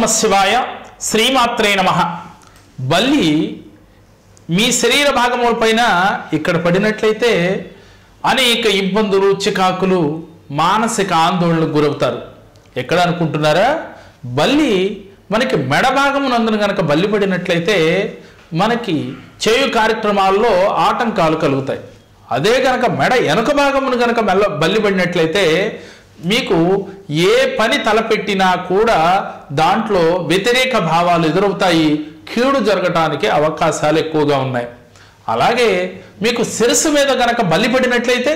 నమ శివాయ శ్రీమాత్రే నమ బల్లి మీ శరీర భాగముల పైన ఇక్కడ పడినట్లయితే అనేక ఇబ్బందులు చికాకులు మానసిక ఆందోళనకు గురవుతారు ఎక్కడ అనుకుంటున్నారా బల్లి మనకి మెడ భాగమునందున కనుక బల్లి పడినట్లయితే మనకి చేయు కార్యక్రమాల్లో ఆటంకాలు కలుగుతాయి అదే కనుక మెడ వెనుక భాగమును కనుక మెల్ల బల్లి పడినట్లయితే మీకు ఏ పని తలపెట్టినా కూడా దాంట్లో వ్యతిరేక భావాలు ఎదురవుతాయి కీడు జరగటానికి అవకాశాలు ఎక్కువగా ఉన్నాయి అలాగే మీకు శిరస్సు మీద కనుక బలిపడినట్లయితే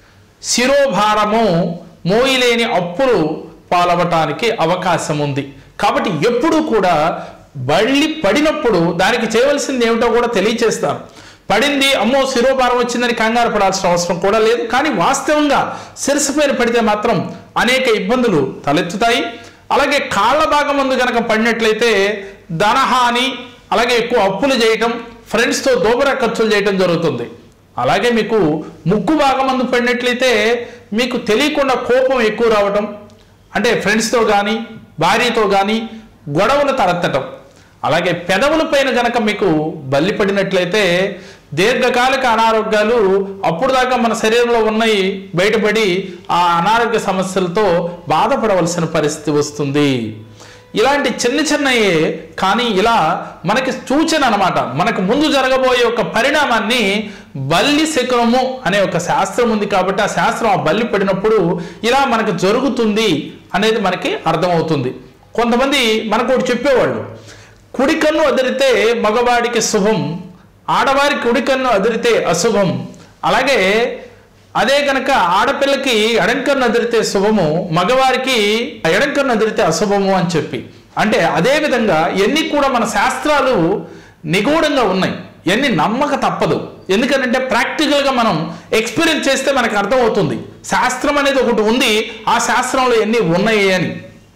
శిరోభారము మోయిలేని అప్పులు పాలవటానికి అవకాశం ఉంది కాబట్టి ఎప్పుడూ కూడా బళ్ళి పడినప్పుడు దానికి చేయవలసింది ఏమిటో కూడా తెలియచేస్తాను పడింది అమ్మో శిరోభారం వచ్చిందని కంగారు పడాల్సిన అవసరం కూడా లేదు కానీ వాస్తవంగా శిరస్సు పైన పడితే మాత్రం అనేక ఇబ్బందులు తలెత్తుతాయి అలాగే కాళ్ళ భాగం ముందు కనుక పడినట్లయితే ధనహాని అలాగే ఎక్కువ అప్పులు చేయటం ఫ్రెండ్స్తో దోబరా ఖర్చులు చేయటం జరుగుతుంది అలాగే మీకు ముక్కు భాగం మందు పడినట్లయితే మీకు తెలియకుండా కోపం ఎక్కువ రావటం అంటే ఫ్రెండ్స్తో కానీ భార్యతో కానీ గొడవలు తలెత్తటం అలాగే పెదవుల పైన గనక మీకు బల్లి పడినట్లయితే దీర్ఘకాలిక అనారోగ్యాలు అప్పుడు దాకా మన శరీరంలో ఉన్నాయి బయటపడి ఆ అనారోగ్య సమస్యలతో బాధపడవలసిన పరిస్థితి వస్తుంది ఇలాంటి చిన్న చిన్నయే కానీ ఇలా మనకి సూచన అనమాట మనకు ముందు జరగబోయే ఒక పరిణామాన్ని బల్లి శకునము అనే ఒక శాస్త్రం ఉంది కాబట్టి ఆ శాస్త్రం ఆ బల్లి పడినప్పుడు ఇలా మనకు జరుగుతుంది అనేది మనకి అర్థమవుతుంది కొంతమంది మనకు ఒకటి చెప్పేవాళ్ళు కుడి కన్ను అదిరితే మగవాడికి శుభం ఆడవారి కుడి కన్ను అదిరితే అశుభం అలాగే అదే కనుక ఆడపిల్లకి ఎడంకన్ను అదిరితే శుభము మగవారికి ఎడంకన్ను అదిరితే అశుభము అని చెప్పి అంటే అదే విధంగా ఎన్ని కూడా మన శాస్త్రాలు నిగూఢంగా ఉన్నాయి ఎన్ని నమ్మక తప్పదు ఎందుకంటే ప్రాక్టికల్గా మనం ఎక్స్పీరియన్స్ చేస్తే మనకు అర్థమవుతుంది శాస్త్రం అనేది ఒకటి ఉంది ఆ శాస్త్రంలో ఎన్ని ఉన్నాయి అని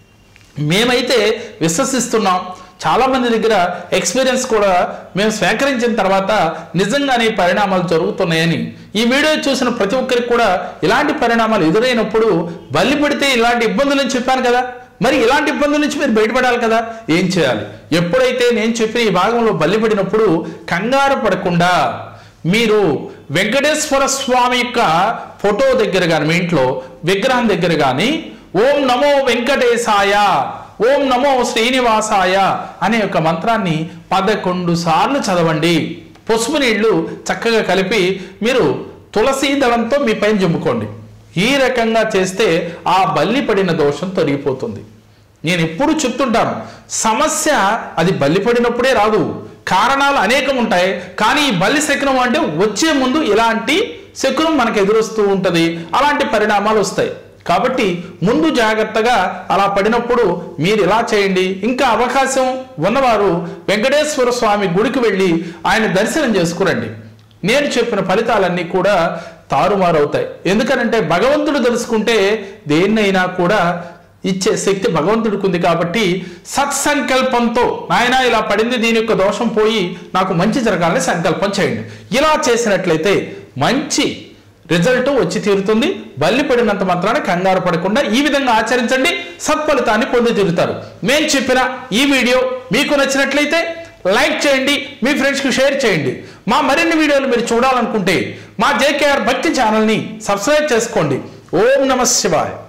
మేమైతే విశ్వసిస్తున్నాం చాలా మంది దగ్గర ఎక్స్పీరియన్స్ కూడా మేము స్వీకరించిన తర్వాత నిజంగానే ఈ పరిణామాలు జరుగుతున్నాయని ఈ వీడియో చూసిన ప్రతి ఒక్కరికి కూడా ఇలాంటి పరిణామాలు ఎదురైనప్పుడు బల్లి పడితే ఇలాంటి ఇబ్బందులు అని చెప్పాను కదా మరి ఇలాంటి ఇబ్బందుల నుంచి మీరు బయటపడాలి కదా ఏం చేయాలి ఎప్పుడైతే నేను చెప్పిన ఈ భాగంలో బల్లి పడినప్పుడు కంగారు పడకుండా మీరు వెంకటేశ్వర స్వామి యొక్క ఫోటో దగ్గర కానీ మీ ఇంట్లో విగ్రహం దగ్గర కానీ ఓం నమో వెంకటేశాయ ఓం నమో శ్రీనివాసాయ అనే ఒక మంత్రాన్ని పదకొండు సార్లు చదవండి పసుపు నీళ్లు చక్కగా కలిపి మీరు తులసి దళంతో మీ పైన జమ్ముకోండి ఈ రకంగా చేస్తే ఆ బల్లి పడిన దోషం తొలగిపోతుంది నేను ఎప్పుడు చెప్తుంటాను సమస్య అది బల్లి పడినప్పుడే రాదు కారణాలు అనేకం ఉంటాయి కానీ ఈ బల్లి శకునం అంటే వచ్చే ముందు ఇలాంటి శకునం మనకు ఎదురొస్తూ ఉంటుంది అలాంటి పరిణామాలు వస్తాయి కాబట్టి ముందు జాగ్రత్తగా అలా పడినప్పుడు మీరు ఇలా చేయండి ఇంకా అవకాశం ఉన్నవారు వెంకటేశ్వర స్వామి గుడికి వెళ్ళి ఆయన దర్శనం చేసుకురండి నేను చెప్పిన ఫలితాలన్నీ కూడా తారుమారవుతాయి ఎందుకనంటే భగవంతుడు తెలుసుకుంటే దేన్నైనా కూడా ఇచ్చే శక్తి భగవంతుడికి ఉంది కాబట్టి సత్సంకల్పంతో నాయన ఇలా పడింది దీని యొక్క దోషం పోయి నాకు మంచి జరగాలని సంకల్పం చేయండి ఇలా చేసినట్లయితే మంచి రిజల్ట్ వచ్చి తీరుతుంది బల్లి పడినంత మాత్రాన కంగారు పడకుండా ఈ విధంగా ఆచరించండి సత్ఫలితాన్ని పొంది తీరుతారు మేము చెప్పిన ఈ వీడియో మీకు నచ్చినట్లయితే లైక్ చేయండి మీ ఫ్రెండ్స్కి షేర్ చేయండి మా మరిన్ని వీడియోలు మీరు చూడాలనుకుంటే మా జేకేఆర్ భక్తి ఛానల్ని సబ్స్క్రైబ్ చేసుకోండి ఓం నమ శివాయ్